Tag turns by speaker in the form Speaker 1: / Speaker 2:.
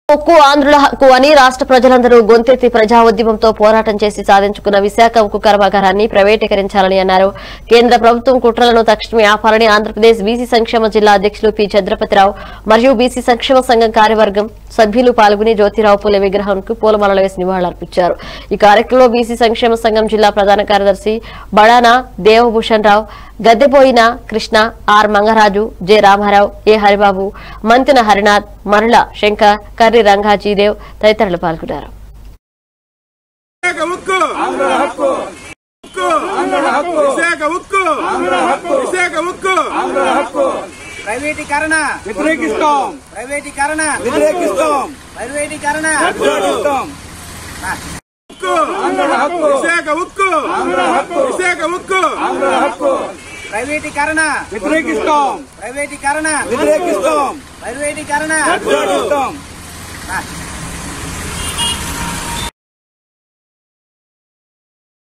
Speaker 1: ఉక్కు ఆంధ్రుల హక్కు అని రాష్ట్ర ప్రజలందరూ గొంతెత్తి ప్రజా ఉద్యమంతో పోరాటం చేసి సాధించుకున్న విశాఖ ఉక్కు కర్మాగారాన్ని ప్రైవేటీకరించాలని అన్నారు కేంద్ర ప్రభుత్వం కుట్రలను తక్షణమే ఆపాలని ఆంధ్రప్రదేశ్ బీసీ సంక్షేమ జిల్లా అధ్యక్షులు పి చంద్రపతిరావు మరియు బీసీ సంక్షేమ సంఘం కార్యవర్గం సభ్యులు పాల్గొని జ్యోతిరావు పూలే విగ్రహానికి పూలమాలలు వేసి నివాళులర్పించారు ఈ కార్యక్రమంలో బీసీ సంక్షేమ సంఘం జిల్లా ప్రధాన కార్యదర్శి Badana Devabhushan Rao Gaddepoina Krishna R Mangaraju J Ramarao A Haribabu Mantina Harinath Marula Shankar Karri Rangajidev తదితరులు పాల్గొన్నారు
Speaker 2: విశాఖ ఉక్కు ఉక్కు విశాఖ ఉక్కు విశాఖ ఉక్కు
Speaker 3: ప్రైవేటీకరణ
Speaker 2: వ్యతిరేకిస్తాం
Speaker 3: ప్రైవేటీకరణ
Speaker 2: వ్యతిరేకిస్తాం
Speaker 3: ప్రైవేటీకరణ
Speaker 2: వ్యతిరేకిస్తాం ఉక్కు విశాఖ ఉక్కు విశాఖ ఉక్కు
Speaker 3: ప్రైవేటీకరణ
Speaker 2: వ్యతిరేకిస్తాం
Speaker 3: ప్రైవేటీకరణ
Speaker 2: వ్యతిరేకిస్తాం
Speaker 3: ప్రైవేటీకరణ
Speaker 2: వ్యతిరేకిస్తాం